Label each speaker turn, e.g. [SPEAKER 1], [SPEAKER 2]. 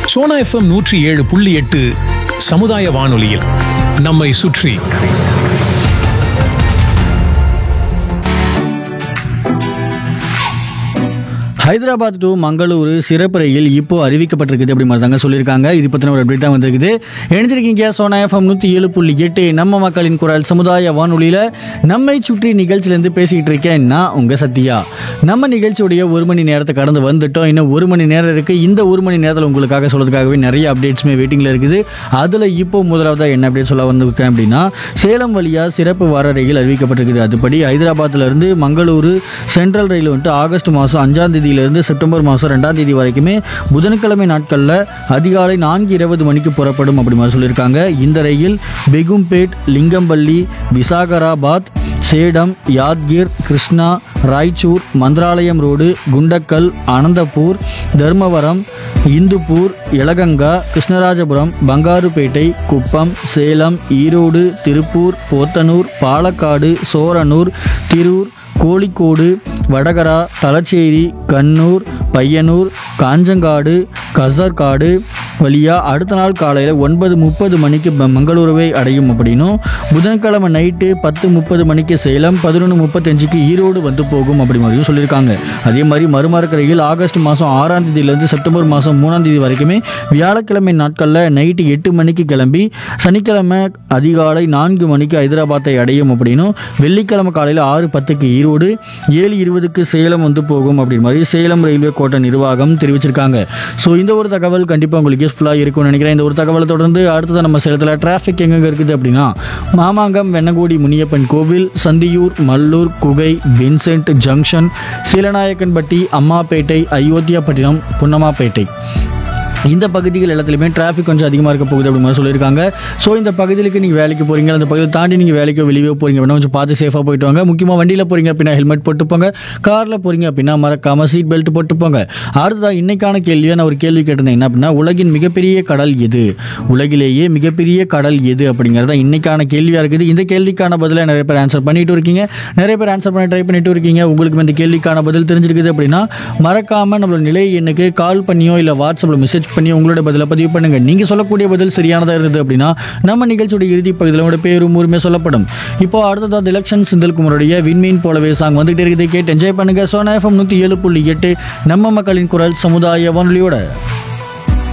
[SPEAKER 1] Sona FM நூற்றி ஏழு புள்ளி எட்டு சமுதாய வானொலியில் நம்மை சுற்றி
[SPEAKER 2] ஹைதராபாத் டு மங்களூரு சிறப்பு ரயில் இப்போ அறிவிக்கப்பட்டிருக்குது அப்படி மாதிரி தாங்க சொல்லியிருக்காங்க இது பற்றின ஒரு அப்டேட் தான் வந்திருக்குது இணைஞ்சிருக்கீங்க சோனா எஃப்எம் நூற்றி ஏழு புள்ளி எட்டு நம்ம மக்களின் குரல் சமுதாய வானொலியில் நம்மை சுற்றி நிகழ்ச்சியிலேருந்து பேசிக்கிட்டு இருக்கேன் நான் உங்கள் சத்யா நம்ம நிகழ்ச்சியுடைய ஒரு மணி நேரத்தை கடந்து வந்துட்டோம் இன்னும் ஒரு மணி நேரம் இருக்குது இந்த ஒரு மணி நேரத்தில் உங்களுக்காக சொல்கிறதுக்காகவே நிறைய அப்டேட்ஸுமே வெயிட்டிங்கில் இருக்குது அதில் இப்போ முதலாவதாக என்ன அப்டேட் சொல்ல வந்திருக்கேன் அப்படின்னா சேலம் வழியாக சிறப்பு வார ரயில் அறிவிக்கப்பட்டிருக்குது அதுபடி ஹைதராபாத்ல இருந்து மங்களூரு சென்ட்ரல் ரயில் வந்துட்டு ஆகஸ்ட் மாதம் அஞ்சாம் தேதியிலிருந்து செப்டம்பர் மாதம் ரெண்டாம் தேதி வரைக்குமே புதன்கிழமை நாட்களில் அதிகாலை நான்கு இருபது மணிக்கு புறப்படும் அப்படி மாதிரி சொல்லியிருக்காங்க இந்த ரயில் பெகும்பேட் லிங்கம்பள்ளி விசாகராபாத் சேடம் யாத்கிர் கிருஷ்ணா ராய்ச்சூர் மந்திராலயம் ரோடு குண்டக்கல் அனந்தபூர் தர்மவரம் இந்துப்பூர் எலகங்கா கிருஷ்ணராஜபுரம் பங்காருப்பேட்டை குப்பம் சேலம் ஈரோடு திருப்பூர் போத்தனூர் பாலக்காடு சோரனூர் திரூர் கோழிக்கோடு வடகரா தலச்சேரி கண்ணூர் பையனூர் காஞ்சங்காடு கசர்காடு வழியாக அடுத்த நாள் காலையில் ஒன்பது முப்பது மணிக்கு ப- மங்களூருவை அடையும் அப்படின்னும் புதன்கிழமை நைட்டு பத்து முப்பது மணிக்கு சேலம் பதினொன்று முப்பத்தஞ்சுக்கு ஈரோடு வந்து போகும் அப்படி மாதிரியும் சொல்லியிருக்காங்க அதே மாதிரி மறுமார்க்கரையில் ஆகஸ்ட் மாதம் ஆறாம் தேதியிலேருந்து செப்டம்பர் மாதம் மூணாம் தேதி வரைக்குமே வியாழக்கிழமை நாட்களில் நைட்டு எட்டு மணிக்கு கிளம்பி சனிக்கிழமை அதிகாலை நான்கு மணிக்கு ஹைதராபாத்தை அடையும் அப்படின்னும் வெள்ளிக்கிழமை காலையில் ஆறு பத்துக்கு ஈரோடு ஏழு இருபதுக்கு சேலம் வந்து போகும் அப்படின்னு மாதிரி சேலம் ரயில்வே கோட்ட நிர்வாகம் தெரிவிச்சிருக்காங்க ஸோ இந்த ஒரு தகவல் கண்டிப்பாக உங்களுக்கு யூஸ்ஃபுல்லாக இருக்கும்னு நினைக்கிறேன் இந்த ஒரு தகவலை தொடர்ந்து அடுத்தது நம்ம சேலத்தில் டிராஃபிக் எங்கெங்க இருக்குது அப்படின்னா மாமாங்கம் வெண்ணங்கோடி முனியப்பன் கோவில் சந்தியூர் மல்லூர் குகை வின்சென்ட் ஜங்ஷன் சீலநாயக்கன்பட்டி அம்மாப்பேட்டை அயோத்தியாப்பட்டினம் புன்னமாப்பேட்டை இந்த பகுதிகள் எல்லாத்துலேயுமே டிராஃபிக் கொஞ்சம் அதிகமாக இருக்க போகுது அப்படி மாதிரி சொல்லியிருக்காங்க ஸோ இந்த பகுதிகளுக்கு நீங்கள் வேலைக்கு போகிறீங்க அந்த பகுதியை தாண்டி நீங்கள் வேலைக்கோ வெளியே போகிறீங்க அப்படின்னா கொஞ்சம் பார்த்து சேஃபாக போயிட்டு வாங்க முக்கியமாக வண்டியில் போகிறீங்க அப்படின்னா ஹெல்மெட் போட்டு போங்க காரில் போகிறீங்க அப்படின்னா மறக்காமல் சீட் பெல்ட் போட்டு போங்க அடுத்ததாக இன்னைக்கான கேள்வியை நான் ஒரு கேள்வி கேட்டிருந்தேன் என்ன அப்படின்னா உலகின் மிகப்பெரிய கடல் எது உலகிலேயே மிகப்பெரிய கடல் எது அப்படிங்கிறது தான் இன்னைக்கான கேள்வியாக இருக்குது இந்த கேள்விக்கான பதிலை நிறைய பேர் ஆன்சர் பண்ணிட்டு இருக்கீங்க நிறைய பேர் ஆன்சர் பண்ண ட்ரை பண்ணிட்டு இருக்கீங்க உங்களுக்கு இந்த கேள்விக்கான பதில் தெரிஞ்சிருக்குது அப்படின்னா மறக்காமல் நம்மளோட நிலை எண்ணுக்கு கால் பண்ணியோ இல்லை வாட்ஸ்அப்பில் மெசேஜ் பண்ணி உங்களோட பதிலை பதிவு பண்ணுங்க நீங்கள் சொல்லக்கூடிய பதில் சரியானதாக இருந்தது அப்படின்னா நம்ம நிகழ்ச்சியோட இறுதி பகுதியில் உங்களோட பேரும் ஊருமே சொல்லப்படும் இப்போ அடுத்ததாக எலெக்ஷன் செந்தில்குமருடைய விண்மீன் போலவே சாங் வந்துகிட்டே இருக்குது கேட்டு என்ஜாய் பண்ணுங்க சோனா எஃப்எம் நூற்றி ஏழு புள்ளி எட்டு நம்ம மக்களின் குரல் சமுதாய வானொலியோட